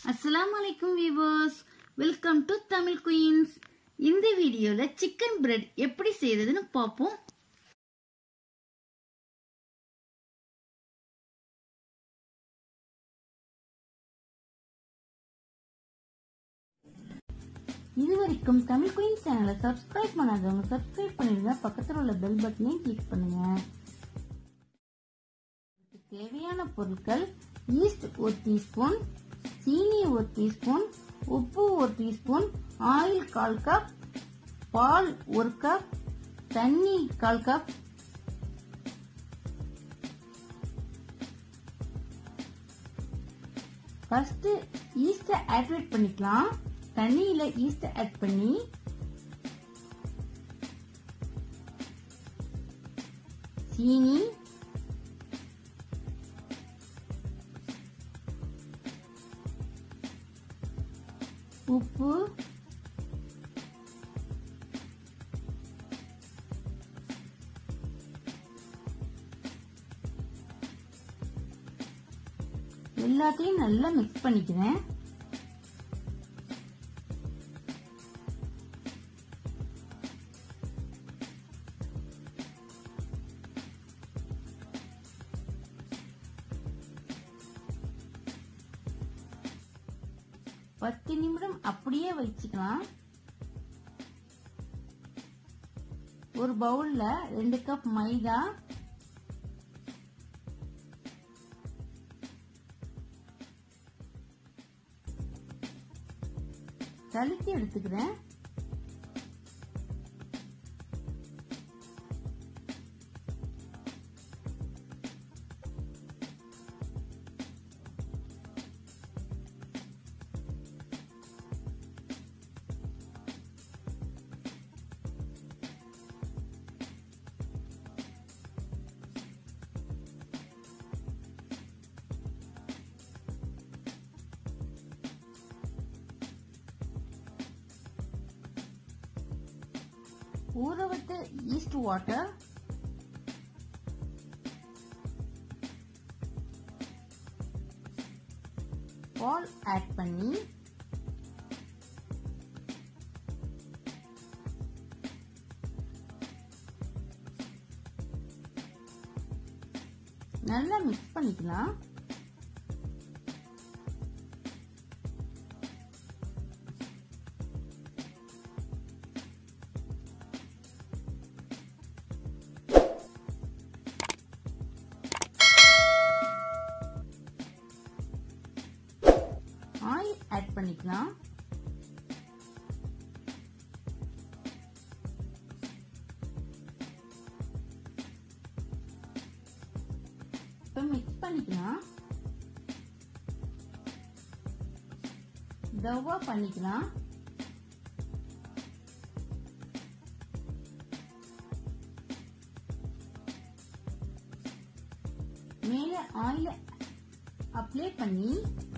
அஸ்ஸலாமு அலைக்கும் viewers welcome to Tamil queens இந்த வீடியோல சிக்கன் பிரெட் எப்படி செய்யறதுன்னு பார்ப்போம் இதுவரைக்கும் தமிழ் குயின் சேனலை சப்ஸ்கிரைப் பண்ணாதவங்க சப்ஸ்கிரைப் பண்ணிடுங்க பக்கத்தில் உள்ள பெல் பட்டனையும் கிளிக் பண்ணுங்க தேவையான பொருட்கள் ஈஸ்ட் ஒரு டீஸ்பூன் சீனி ஒரு டீஸ்பூன் உப்பு ஒரு டீஸ்பூன் ஆயில் கால் கப் பால் ஒரு கப் தண்ணி கால் கப் ஃபர்ஸ்ட் ஈஸ்ட ஆக்டிவேட் பண்ணிக்கலாம் தண்ணியில ஈஸ்ட ஆட் பண்ணி சீனி உப்பு எல்லாத்தையும் நல்லா மிக்ஸ் பண்ணிக்கிறேன் பத்து நிமிடம் அப்படியே வச்சுக்கலாம் ஒரு பவுல்ல ரெண்டு கப் மைதா கலக்கி எடுத்துக்கிறேன் ஊற வச்ச ஈஸ்ட் வாட்டர் பால் ஆட் பண்ணி நல்லா மிக்ஸ் பண்ணிக்கலாம் ஆயில் ஆட் பண்ணிக்கலாம் இப்போ மிக்ஸ் பண்ணிக்கலாம் தவா பண்ணிக்கலாம் மேல ஆயில் அப்ளை பண்ணி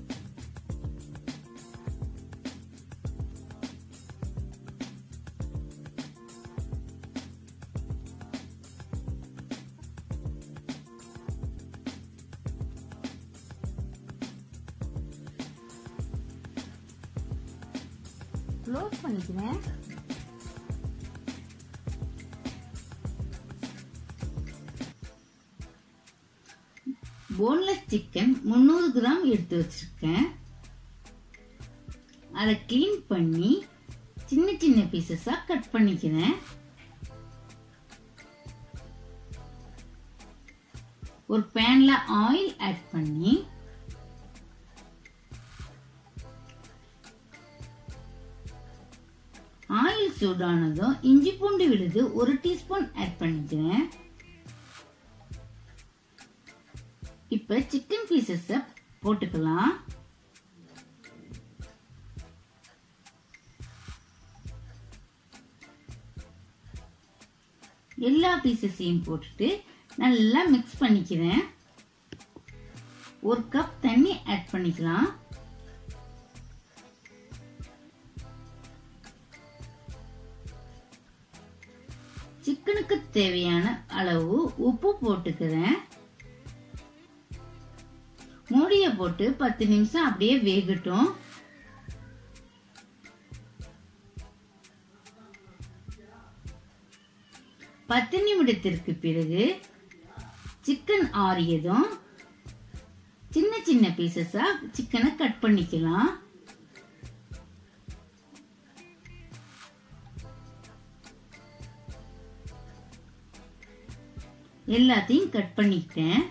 க்ளோஸ் பண்ணிக்கிறேன் போன்லெஸ் சிக்கன் முந்நூறு கிராம் எடுத்து வச்சிருக்கேன் அதை கிளீன் பண்ணி சின்ன சின்ன பீசஸா கட் பண்ணிக்கிறேன் ஒரு பேன்ல ஆயில் ஆட் பண்ணி ஆயில் சூடானதும் இஞ்சி பூண்டு விழுது ஒரு டீஸ்பூன் ஆட் பண்ணிக்கிறேன் இப்ப சிக்கன் பீசஸ் போட்டுக்கலாம் எல்லா பீசஸையும் போட்டுட்டு நல்லா மிக்ஸ் பண்ணிக்கிறேன் ஒரு கப் தண்ணி ஆட் பண்ணிக்கலாம் சிக்கனுக்கு தேவையான அளவு உப்பு போட்டுக்கிறேன் மூடிய போட்டு பத்து நிமிஷம் அப்படியே வேகட்டும் பத்து நிமிடத்திற்கு பிறகு சிக்கன் ஆறியதும் சின்ன சின்ன பீசஸா சிக்கனை கட் பண்ணிக்கலாம் எல்லாத்தையும் கட் பண்ணிக்கிட்டேன்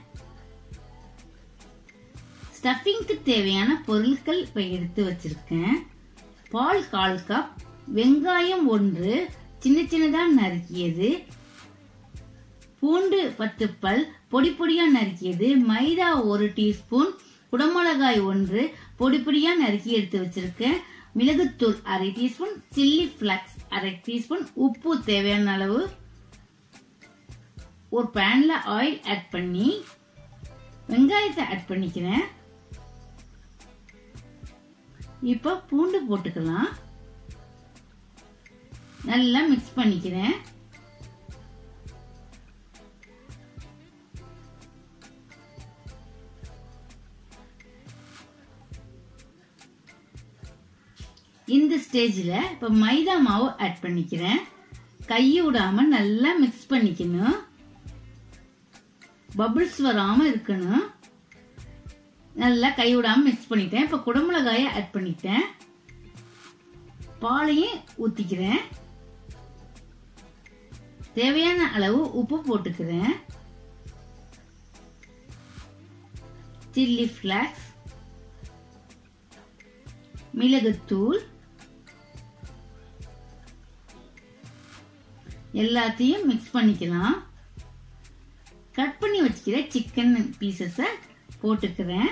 ஸ்டஃபிங்க்கு தேவையான பொருட்கள் இப்ப எடுத்து வச்சிருக்கேன் பால் கால் கப் வெங்காயம் ஒன்று சின்ன சின்னதா நறுக்கியது பூண்டு பத்து பல் பொடி பொடியா நறுக்கியது மைதா ஒரு டீஸ்பூன் குடமிளகாய் ஒன்று பொடி பொடியா நறுக்கி எடுத்து வச்சிருக்கேன் மிளகுத்தூள் அரை டீஸ்பூன் சில்லி பிளக்ஸ் அரை டீஸ்பூன் உப்பு தேவையான அளவு ஒரு பேன்ல ஆயில் ஆட் பண்ணி வெங்காயத்தை ஆட் பண்ணிக்கிறேன் இப்ப பூண்டு போட்டுக்கலாம் நல்லா மிக்ஸ் பண்ணிக்கிறேன் இந்த ஸ்டேஜ்ல இப்ப மைதா மாவு ஆட் பண்ணிக்கிறேன் கையை விடாம நல்லா மிக்ஸ் பண்ணிக்கணும் பபிள்ஸ் வராம இருக்கணும் நல்லா கை விடாம மிக்ஸ் பண்ணிட்டேன் இப்ப குடமிளகாய ஆட் பண்ணிட்டேன் பாலையும் ஊத்திக்கிறேன் தேவையான அளவு உப்பு போட்டுக்கிறேன் சில்லி பிளாக்ஸ் மிளகுத்தூள் எல்லாத்தையும் மிக்ஸ் பண்ணிக்கலாம் கட் பண்ணி வச்சுக்கிற சிக்கன் பீசஸ போட்டுக்கிறேன்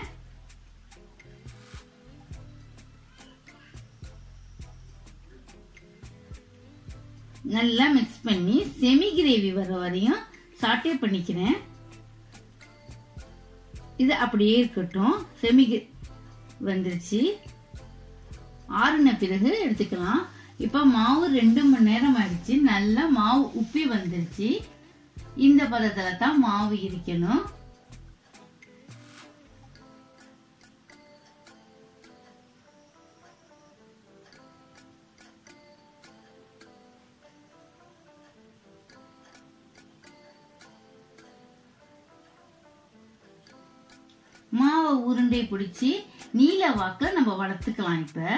நல்லா மிக்ஸ் பண்ணி செமி கிரேவி வர வரையும் சாட்டே பண்ணிக்கிறேன் இது அப்படியே இருக்கட்டும் செமி வந்துருச்சு ஆறுன பிறகு எடுத்துக்கலாம் இப்ப மாவு ரெண்டு மணி நேரம் ஆயிடுச்சு நல்லா மாவு உப்பி வந்துருச்சு இந்த பதத்துல தான் மாவு இருக்கணும் மாவை உருண்டை பிடிச்சி நீல வாக்க நம்ம வளர்த்துக்கலாம் இப்ப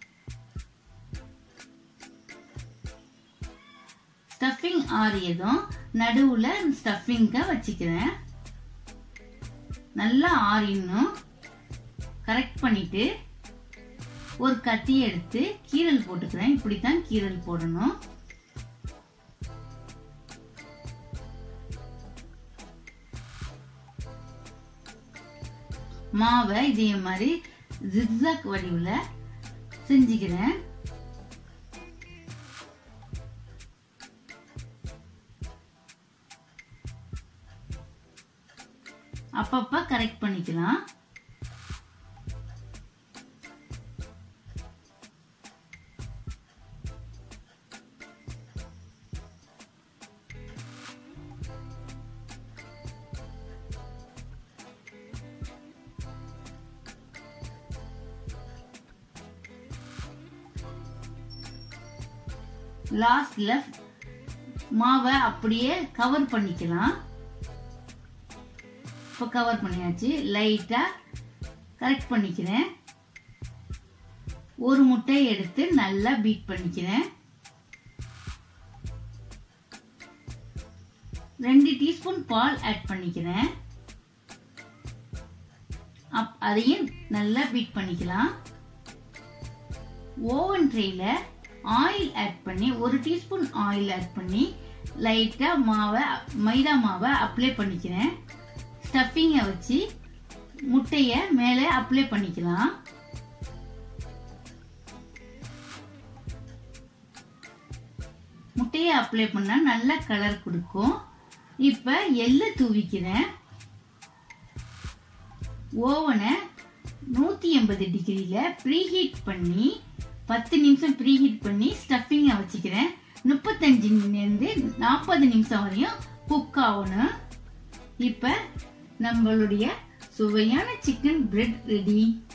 ஸ்டஃபிங் ஆறியதும் நடுவுல ஸ்டஃபிங்க வச்சுக்கிறேன் நல்லா ஆறிடணும் கரெக்ட் பண்ணிட்டு ஒரு கத்தி எடுத்து கீரல் போட்டுக்கிறேன் இப்படித்தான் கீரல் போடணும் மாவை இதே மாதிரி ஜிக்ஸாக் வடிவுல செஞ்சுக்கிறேன் அப்பப்ப கரெக்ட் பண்ணிக்கலாம் லாஸ்ட்ல மாவை அப்படியே கவர் பண்ணிக்கலாம் இப்போ கவர் பண்ணியாச்சு லைட்டா கரெக்ட் பண்ணிக்கிறேன் ஒரு முட்டையை எடுத்து நல்லா பீட் பண்ணிக்கிறேன் ரெண்டு டீஸ்பூன் பால் ஆட் பண்ணிக்கிறேன் அப் அதையும் நல்லா பீட் பண்ணிக்கலாம் ஓவன் ட்ரேல ஆயில் ஆட் பண்ணி ஒரு டீஸ்பூன் ஆயில் ஆட் பண்ணி லைட்டா மாவை மைதா மாவை அப்ளை பண்ணிக்கிறேன் ஸ்டஃபிங்கை வச்சு முட்டைய மேலே அப்ளை பண்ணிக்கலாம் முட்டையை அப்ளை பண்ணா நல்ல கலர் கொடுக்கும் இப்ப எள்ளு தூவிக்கிறேன் ஓவனை நூத்தி எண்பது டிகிரியில ப்ரீஹீட் பண்ணி பத்து நிமிஷம் ப்ரீஹீட் பண்ணி ஸ்டஃபிங்கை வச்சுக்கிறேன் முப்பத்தஞ்சுலேருந்து நாற்பது நிமிஷம் வரையும் குக் ஆகணும் இப்ப நம்மளுடைய சுவையான சிக்கன் பிரெட் ரெடி